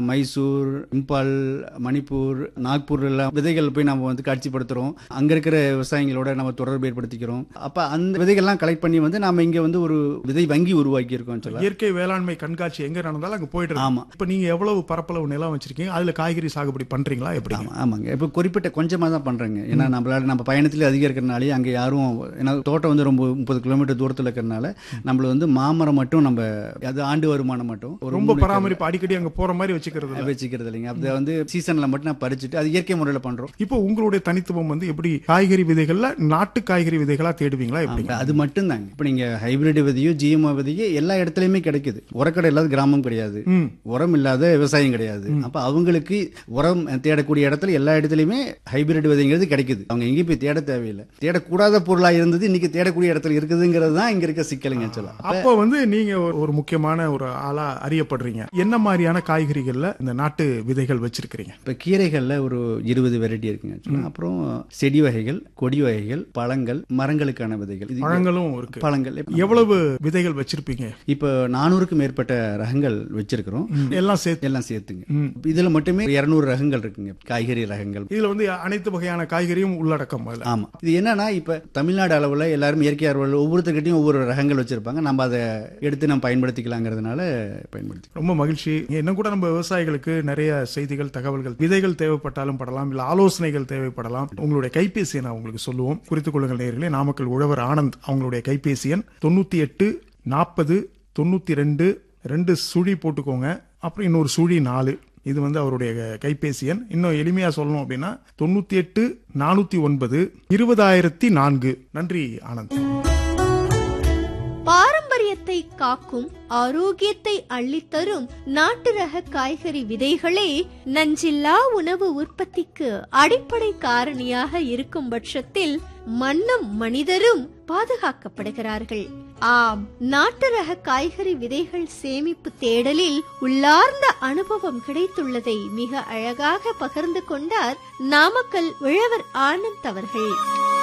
மைசூர் இம்பால் மணிப்பூர் நாக்பூர் எல்லாம் விதைகள் போய் நம்ம வந்து காட்சிப்படுத்துறோம் அங்க இருக்கிற விவசாயிகளோட நம்ம தொடர்பு ஏற்படுத்திக்கிறோம் அப்ப அந்த விதைகள்லாம் கலெக்ட் பண்ணி வந்து நாம இங்க வந்து ஒரு விதை வங்கி உருவாக்கி இருக்கோம் சொல்ல இயற்கை வேளாண்மை கண்காட்சி எங்க நடந்தாலும் அங்க போயிட்டு இருக்கு ஆமா. இப்ப நீங்க எவ்வளவு பரப்பளவு நிலம் வச்சிருக்கீங்க அதுல காய்கறி சாகுபடி பண்றீங்களா எப்படி ஆமா ஆமாங்க இப்போ குறிப்பிட்ட கொஞ்சமாக தான் பண்றேங்க ஏன்னா நம்மளால நம்ம பயணத்துல அதிகம் இருக்கிறனாலே அங்க யாரும் ஏன்னா தோட்டம் வந்து ரொம்ப முப்பது கிலோமீட்டர் தூரத்துல இருக்கிறனால நம்மள வந்து மாமரம் மட்டும் நம்ம அது ஆண்டு வருமானம் மட்டும் ஒரு ரொம்ப மூணு பராமரிப்பு அடிக்கடி அங்க போற மாதிரி வச்சுக்கிறது இல்ல. வச்சுக்கிறது இல்லைங்க அதை வந்து சீசன்ல மட்டும் நான் பறிச்சுட்டு அது இயற்கை முறையில் பண்றோம் இப்போ உங்களுடைய தனித்துவம் வந்து எப்படி காய்கறி விதைகள்ல நாட்டு காய்கறி விதைகளா தேடுவீங்களா எப்படி ஆமா, அது மட்டும் தாங்க இப்போ நீங்க ஹைபிரிட் விதையோ ஜிஎம்ஓ விதையோ எல்லா இடத்துலயுமே கிடைக்குது உரக்கடை இல்லாத கிராமம் கிடையாது ம். உரம் இல்லாத விவசாயம் கிடையாது அப்ப அவங்களுக்கு உரம் தேடக்கூடிய இடத்துல எல்லா இடத்துலயுமே ஹைபிரிட் விதைங்கிறது கிடைக்குது அவங்க எங்கேயும் போய் தேட தேவையில்லை தேடக்கூடாத பொருளா இருந்தது இன்னைக்கு தேடக்கூடிய இடத்துல இருக்குதுங்கிறது தான் இங்க இருக்க சிக்கலுங்க சொல்லலாம் அப்போ வந்து நீங்க ஒரு- ஒரு முக்கியமான ஒரு ஆளா அறியப்படுறீங்க என்ன மாதிரியான காய்கறிகள்ல இந்த நாட்டு விதைகள் வச்சிருக்கிறீங்க இப்ப கீரைகள்ல ஒரு இருபது வெரைட்டி இருக்குங்க actually. அப்புறம் செடி வகைகள் கொடி வகைகள் பழங்கள் மரங்களுக்கான விதைகள் இது பழங்களும் இருக்கு பழங்கள் எவ்வளவு விதைகள் வச்சிருப்பீங்க இப்போ நானூறுக்கும் மேற்பட்ட ரகங்கள் வச்சிருக்கிறோம் எல்லாம் சேர்த்து எல்லாம் சேர்த்துங்க ம். இதுல மட்டுமே இருநூறு ரகங்கள் இருக்குங்க காய்கறி ரகங்கள் இதுல வந்து அனைத்து வகையான காய்கறியும் உள்ளடக்கம் அதுல ஆமா இது என்னன்னா இப்ப தமிழ்நாடு அளவுல எல்லாரும் இயற்கை ஆர்வலர் ஒவ்வொருத்தர்கிட்டயும் ஒவ்வொரு ரகங்கள் வச்சிருப்பாங்க நம்ம அதை எடுத்து நம்ம பயன்படுத்திக்கலாங்கிறதுனால பயன்படுத்தி ரொம்ப மகிழ்ச்சி இன்னும் கூட நம்ம விவசாயிகளுக்கு நிறைய செய்திகள் தகவல்கள் விதைகள் தேவைப்பட்டாலும் படலாம் இல்ல ஆலோசனைகள் தேவைப்படலாம் உங்களுடைய கைபேசியை நான் உங்களுக்கு சொல்லுவோம் குறித்துக் கொள்ளுங்கள் நேயர்களே நாமக்கல் உழவர் ஆனந்த் அவங்களுடைய கைபேசி எண் தொண்ணூத்தி எட்டு நாற்பது தொண்ணூத்தி ரெண்டு ரெண்டு சுழி போட்டுக்கோங்க அப்புறம் இன்னொரு சுழி நாலு இது வந்து அவருடைய கைபேசி எண் இன்னும் எளிமையா சொல்லணும் அப்படின்னா தொண்ணூத்தி எட்டு நானூத்தி ஒன்பது இருபதாயிரத்தி நான்கு நன்றி ஆனந்த் பாரம்பரியத்தை காக்கும் ஆரோக்கியத்தை அள்ளித்தரும் நாட்டு ரக காய்கறி விதைகளே நஞ்சில்லா உணவு உற்பத்திக்கு அடிப்படை காரணியாக இருக்கும் பட்சத்தில் மண்ணும் மனிதரும் பாதுகாக்கப்படுகிறார்கள் ஆம் நாட்டு ரக காய்கறி விதைகள் சேமிப்பு தேடலில் உள்ளார்ந்த அனுபவம் கிடைத்துள்ளதை மிக அழகாக பகிர்ந்து கொண்டார் நாமக்கல் உழவர் ஆனந்த் அவர்கள்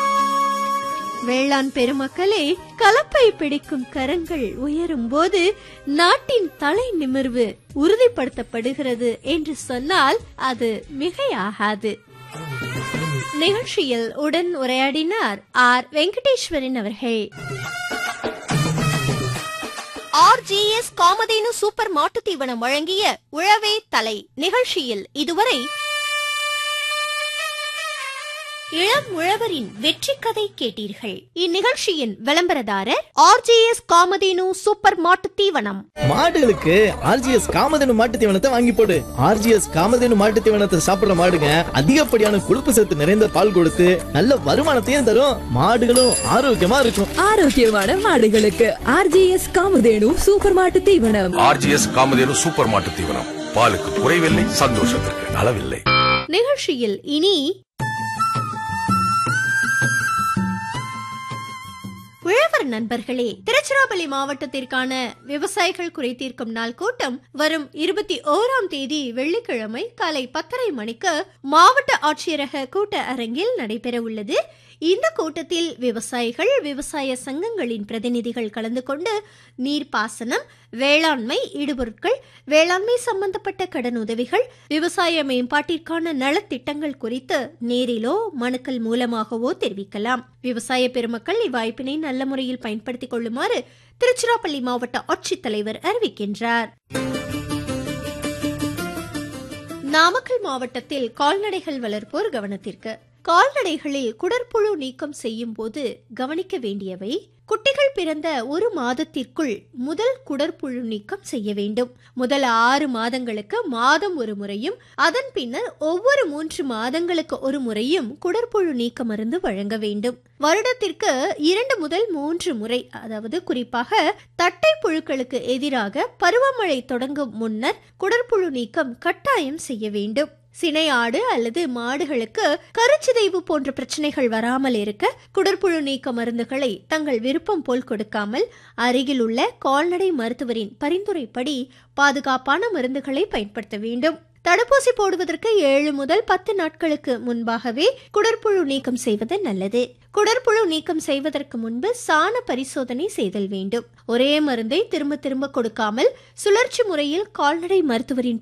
வேளாண் பெருமக்களே கலப்பை பிடிக்கும் கரங்கள் உயரும் போது நாட்டின் தலை நிமிர்வு உறுதிப்படுத்தப்படுகிறது என்று சொன்னால் அது மிகையாகாது நிகழ்ச்சியில் உடன் உரையாடினார் ஆர் வெங்கடேஸ்வரன் அவர்கள் ஆர்ஜிஎஸ் காமதேனு சூப்பர் மாட்டுத் தீவனம் வழங்கிய உழவே தலை நிகழ்ச்சியில் இதுவரை இளம் உழவரின் வெற்றி கதை கேட்டீர்கள் இந்நிகழ்ச்சியின் விளம்பரதாரர் ஆர்ஜிஎஸ் காமதேனு சூப்பர் மாட்டுத் தீவனம் மாடுகளுக்கு ஆர்ஜிஎஸ் காமதேனு மாட்டு தீவனத்தை வாங்கி போடு ஆர்ஜிஎஸ் காமதேனு மாட்டு தீவனத்தை சாப்பிடுற மாடுங்க அதிகப்படியான கொழுப்பு சத்து நிறைந்த பால் கொடுத்து நல்ல வருமானத்தையும் தரும் மாடுகளும் ஆரோக்கியமா இருக்கும் ஆரோக்கியமான மாடுகளுக்கு ஆர்ஜிஎஸ் காமதேனு சூப்பர் மாட்டு தீவனம் ஆர்ஜிஎஸ் காமதேனு சூப்பர் மாட்டு தீவனம் பாலுக்கு குறைவில்லை சந்தோஷத்திற்கு அளவில்லை நிகழ்ச்சியில் இனி உழவர் நண்பர்களே திருச்சிராப்பள்ளி மாவட்டத்திற்கான விவசாயிகள் குறைதீர்க்கும் நாள் கூட்டம் வரும் இருபத்தி ஓராம் தேதி வெள்ளிக்கிழமை காலை பத்தரை மணிக்கு மாவட்ட ஆட்சியரக கூட்ட அரங்கில் நடைபெற உள்ளது இந்த கூட்டத்தில் விவசாயிகள் விவசாய சங்கங்களின் பிரதிநிதிகள் கலந்து கொண்டு நீர்ப்பாசனம் வேளாண்மை இடுபொருட்கள் வேளாண்மை சம்பந்தப்பட்ட கடன் உதவிகள் விவசாய மேம்பாட்டிற்கான நலத்திட்டங்கள் குறித்து நேரிலோ மனுக்கள் மூலமாகவோ தெரிவிக்கலாம் விவசாய பெருமக்கள் இவ்வாய்ப்பினை நல்ல முறையில் பயன்படுத்திக் கொள்ளுமாறு திருச்சிராப்பள்ளி மாவட்ட ஆட்சித்தலைவர் அறிவிக்கின்றார் நாமக்கல் மாவட்டத்தில் கால்நடைகள் வளர்ப்போர் கவனத்திற்கு கால்நடைகளில் குடற்புழு நீக்கம் செய்யும் போது கவனிக்க வேண்டியவை குட்டிகள் பிறந்த ஒரு மாதத்திற்குள் முதல் குடற்புழு நீக்கம் செய்ய வேண்டும் முதல் ஆறு மாதங்களுக்கு மாதம் ஒரு முறையும் அதன் பின்னர் ஒவ்வொரு மூன்று மாதங்களுக்கு ஒரு முறையும் குடற்புழு நீக்க மருந்து வழங்க வேண்டும் வருடத்திற்கு இரண்டு முதல் மூன்று முறை அதாவது குறிப்பாக தட்டை புழுக்களுக்கு எதிராக பருவமழை தொடங்கும் முன்னர் குடற்புழு நீக்கம் கட்டாயம் செய்ய வேண்டும் சினை ஆடு அல்லது மாடுகளுக்கு கருச்சிதைவு போன்ற பிரச்சனைகள் வராமல் இருக்க குடற்புழு நீக்க மருந்துகளை தங்கள் விருப்பம் போல் கொடுக்காமல் அருகில் உள்ள கால்நடை மருத்துவரின் பரிந்துரைப்படி பாதுகாப்பான மருந்துகளை பயன்படுத்த வேண்டும் தடுப்பூசி போடுவதற்கு ஏழு முதல் பத்து நாட்களுக்கு முன்பாகவே குடற்புழு நீக்கம் செய்வது நல்லது குடற்புழு நீக்கம் செய்வதற்கு முன்பு சாண பரிசோதனை செய்தல் வேண்டும் ஒரே மருந்தை திரும்ப திரும்ப கொடுக்காமல் சுழற்சி முறையில் கால்நடை மருத்துவரின்